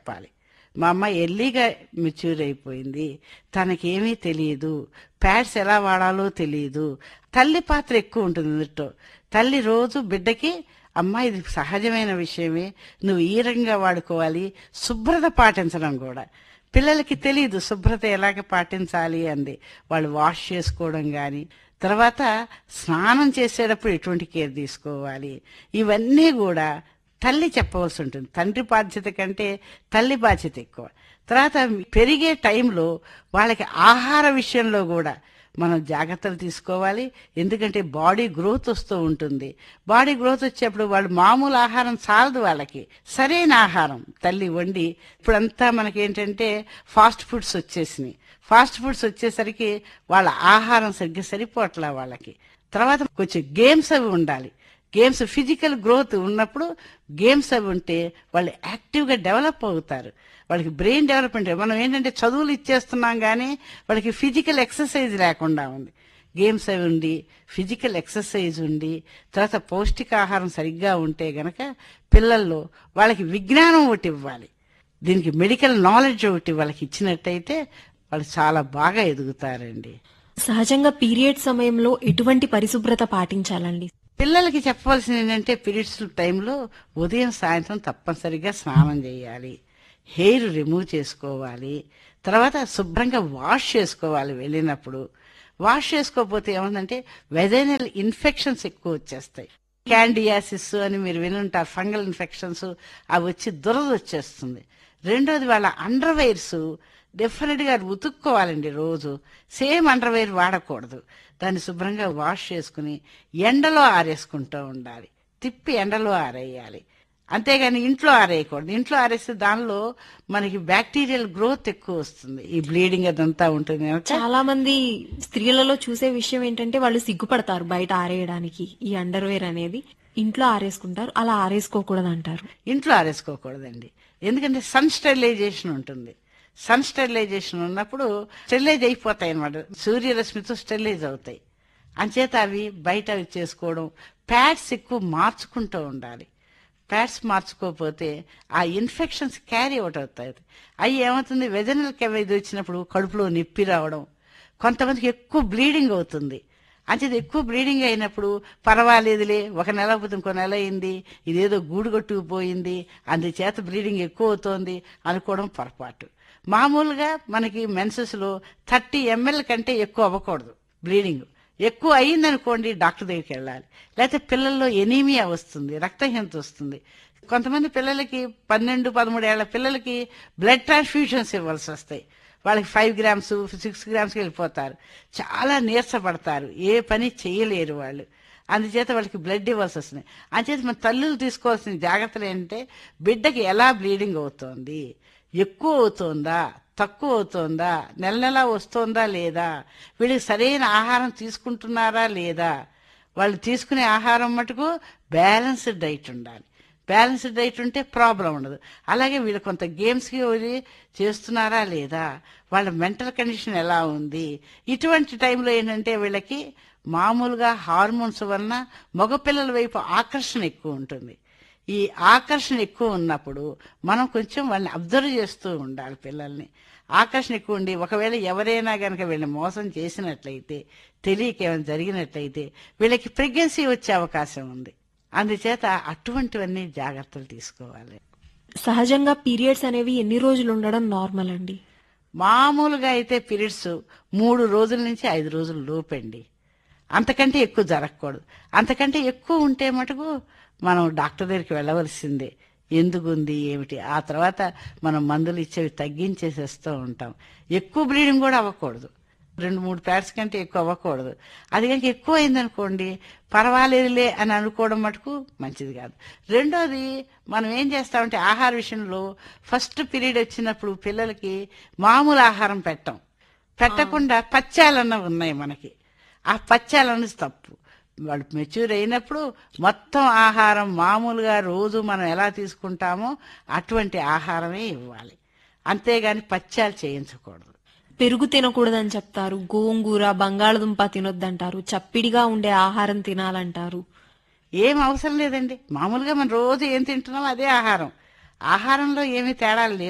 చెప్పాలి మా అమ్మ ఎర్లీగా మెచ్యూర్ అయిపోయింది తనకేమీ తెలియదు ప్యాడ్స్ ఎలా వాడాలో తెలియదు తల్లి పాత్ర ఎక్కువ ఉంటుంది ఇందులో తల్లి రోజు బిడ్డకి అమ్మ ఇది సహజమైన విషయమే నువ్వు ఈ రకంగా వాడుకోవాలి శుభ్రత పాటించడం కూడా పిల్లలకి తెలియదు శుభ్రత ఎలాగ పాటించాలి అంది వాళ్ళు వాష్ చేసుకోవడం కానీ తర్వాత స్నానం చేసేటప్పుడు ఎటువంటి కేర్ తీసుకోవాలి ఇవన్నీ కూడా తల్లి చెప్పవలసి ఉంటుంది తండ్రి బాధ్యత కంటే తల్లి బాధ్యత ఎక్కువ తర్వాత పెరిగే టైంలో వాళ్ళకి ఆహార విషయంలో కూడా మనం జాగ్రత్తలు తీసుకోవాలి ఎందుకంటే బాడీ గ్రోత్ వస్తూ ఉంటుంది బాడీ గ్రోత్ వచ్చేప్పుడు వాళ్ళు మామూలు ఆహారం చాలదు వాళ్ళకి సరైన ఆహారం తల్లి వండి ఇప్పుడంతా మనకేంటంటే ఫాస్ట్ ఫుడ్స్ వచ్చేసినాయి ఫాస్ట్ ఫుడ్స్ వచ్చేసరికి వాళ్ళ ఆహారం సరిగ్గా సరిపోవట్లే వాళ్ళకి తర్వాత కొంచెం గేమ్స్ అవి ఉండాలి గేమ్స్ ఫిజికల్ గ్రోత్ ఉన్నప్పుడు గేమ్స్ అవి ఉంటే వాళ్ళు యాక్టివ్గా డెవలప్ అవుతారు వాళ్ళకి బ్రెయిన్ డెవలప్మెంట్ మనం ఏంటంటే చదువులు ఇచ్చేస్తున్నాం కానీ వాళ్ళకి ఫిజికల్ ఎక్సర్సైజ్ లేకుండా ఉంది గేమ్స్ అవి ఉండి ఫిజికల్ ఎక్సర్సైజ్ ఉండి తర్వాత పౌష్టికాహారం సరిగ్గా ఉంటే గనక పిల్లల్లో వాళ్ళకి విజ్ఞానం ఒకటి ఇవ్వాలి దీనికి మెడికల్ నాలెడ్జ్ ఒకటి వాళ్ళకి ఇచ్చినట్టయితే వాళ్ళు చాలా బాగా ఎదుగుతారండి సహజంగా పీరియడ్ సమయంలో ఎటువంటి పరిశుభ్రత పాటించాలండి పిల్లలకి చెప్పవలసింది ఏంటంటే పీరియడ్స్ టైంలో ఉదయం సాయంత్రం తప్పనిసరిగా స్నానం చేయాలి హెయిర్ రిమూవ్ చేసుకోవాలి తర్వాత శుభ్రంగా వాష్ చేసుకోవాలి వెళ్ళినప్పుడు వాష్ చేసుకోకపోతే ఏమందంటే వెజైనల్ ఇన్ఫెక్షన్స్ ఎక్కువ వచ్చేస్తాయి క్యాండియాసిస్ అని మీరు వినుంటారు ఫంగల్ ఇన్ఫెక్షన్స్ అవి వచ్చి దురద వచ్చేస్తుంది రెండోది వాళ్ళ అండర్వేర్స్ డెఫినెట్ గా ఉతుక్కోవాలండి రోజు సేమ్ అండర్వేర్ వాడకూడదు దాన్ని శుభ్రంగా వాష్ చేసుకుని ఎండలో ఆరేసుకుంటూ ఉండాలి తిప్పి ఎండలో ఆరేయాలి అంతేగాని ఇంట్లో ఆరేయకూడదు ఇంట్లో ఆరేస్తే దానిలో మనకి బ్యాక్టీరియల్ గ్రోత్ ఎక్కువ వస్తుంది ఈ బ్లీడింగ్ అదంతా ఉంటుంది కనుక చాలా మంది స్త్రీలలో చూసే విషయం ఏంటంటే వాళ్ళు సిగ్గుపడతారు బయట ఆరేయడానికి ఈ అండర్వేర్ అనేది ఇంట్లో ఆరేసుకుంటారు అలా ఆరేసుకోకూడదు అంటారు ఇంట్లో ఆరేసుకోకూడదండి ఎందుకంటే సన్ స్టెరిలైజేషన్ ఉంటుంది సన్ స్టెరిలైజేషన్ ఉన్నప్పుడు స్టెరిలైజ్ అయిపోతాయి అనమాట సూర్యరశ్మితో స్టెరిలైజ్ అవుతాయి అంచేత అవి బయట అవి చేసుకోవడం ప్యాడ్స్ ఎక్కువ మార్చుకుంటూ ఉండాలి ప్యాడ్స్ మార్చుకోకపోతే ఆ ఇన్ఫెక్షన్స్ క్యారీ అవుట్ అవుతాయి అవి ఏమవుతుంది వెజనల్ ఇది వచ్చినప్పుడు కడుపులో నొప్పి రావడం కొంతమందికి ఎక్కువ బ్లీడింగ్ అవుతుంది అంచేది ఎక్కువ బ్లీడింగ్ అయినప్పుడు పర్వాలేదులే ఒక నెల పోతే ఇంకో నెల అయింది ఇదేదో గూడు కొట్టుకుపోయింది అందుచేత బ్లీడింగ్ ఎక్కువ అవుతోంది అనుకోవడం పొరపాటు మామూలుగా మనకి మెన్సెస్లో థర్టీ ఎంఎల్ కంటే ఎక్కువ అవ్వకూడదు బ్లీడింగ్ ఎక్కువ అయ్యిందనుకోండి డాక్టర్ దగ్గరికి వెళ్ళాలి లేకపోతే పిల్లల్లో ఎనీమియా వస్తుంది రక్తహీనత వస్తుంది కొంతమంది పిల్లలకి పన్నెండు పదమూడు ఏళ్ల పిల్లలకి బ్లడ్ ట్రాన్స్ఫ్యూషన్స్ ఇవ్వాల్సి వస్తాయి వాళ్ళకి ఫైవ్ గ్రామ్స్ సిక్స్ గ్రామ్స్కి వెళ్ళిపోతారు చాలా నీరసపడతారు ఏ పని చేయలేరు వాళ్ళు అందుచేత వాళ్ళకి బ్లడ్ ఇవ్వాల్సి వస్తుంది అంచేత మన తల్లులు తీసుకోవాల్సిన జాగ్రత్తలు ఏంటంటే బిడ్డకి ఎలా బ్లీడింగ్ అవుతోంది ఎక్కువ అవుతోందా తక్కువ అవుతోందా నెల నెల వస్తోందా లేదా వీళ్ళకి సరైన ఆహారం తీసుకుంటున్నారా లేదా వాళ్ళు తీసుకునే ఆహారం మటుకు బ్యాలెన్స్డ్ డైట్ ఉండాలి బ్యాలెన్స్డ్ డైట్ ఉంటే ప్రాబ్లం ఉండదు అలాగే వీళ్ళు కొంత గేమ్స్కి వెళ్ళి చేస్తున్నారా లేదా వాళ్ళ మెంటల్ కండిషన్ ఎలా ఉంది ఇటువంటి టైంలో ఏంటంటే వీళ్ళకి మామూలుగా హార్మోన్స్ వలన మగపిల్లల వైపు ఆకర్షణ ఎక్కువ ఉంటుంది ఈ ఆకర్షణ ఎక్కువ ఉన్నప్పుడు మనం కొంచెం వాళ్ళని అబ్జర్వ్ చేస్తూ ఉండాలి పిల్లల్ని ఆకర్షణ ఎక్కువ ఉండి ఒకవేళ ఎవరైనా కనుక వీళ్ళని మోసం చేసినట్లయితే తెలియక ఏమైనా జరిగినట్లయితే వీళ్ళకి ప్రెగ్నెన్సీ వచ్చే అవకాశం ఉంది అందుచేత అటువంటివన్నీ జాగ్రత్తలు తీసుకోవాలి సహజంగా పీరియడ్స్ అనేవి ఎన్ని రోజులు ఉండడం నార్మల్ అండి మామూలుగా అయితే పీరియడ్స్ మూడు రోజుల నుంచి ఐదు రోజుల లోపండి అంతకంటే ఎక్కువ జరగకూడదు అంతకంటే ఎక్కువ ఉంటే మటుకు మనం డాక్టర్ దగ్గరికి వెళ్ళవలసిందే ఎందుకుంది ఏమిటి ఆ తర్వాత మనం మందులు ఇచ్చేవి తగ్గించేసేస్తూ ఉంటాం ఎక్కువ బ్లీడింగ్ కూడా అవ్వకూడదు రెండు మూడు ప్యాడ్స్ కంటే ఎక్కువ అవ్వకూడదు అది కనుక ఎక్కువ అయిందనుకోండి పర్వాలేదులే అని అనుకోవడం మటుకు మంచిది కాదు రెండోది మనం ఏం చేస్తామంటే ఆహార విషయంలో ఫస్ట్ పీరియడ్ వచ్చినప్పుడు పిల్లలకి మామూలు ఆహారం పెట్టం పెట్టకుండా పచ్చాలన్న ఉన్నాయి మనకి ఆ పచ్చాలన్నది తప్పు వాళ్ళు మెచ్యూర్ అయినప్పుడు మొత్తం ఆహారం మామూలుగా రోజు మనం ఎలా తీసుకుంటామో అటువంటి ఆహారమే ఇవ్వాలి అంతేగాని పచ్చాలు చేయించకూడదు పెరుగు తినకూడదని చెప్తారు గోంగూర బంగాళదుంప తినొద్దంటారు చప్పిడిగా ఉండే ఆహారం తినాలంటారు ఏం అవసరం లేదండి మామూలుగా మనం రోజు ఏం తింటున్నామో అదే ఆహారం ఆహారంలో ఏమీ తేడాలు లేవు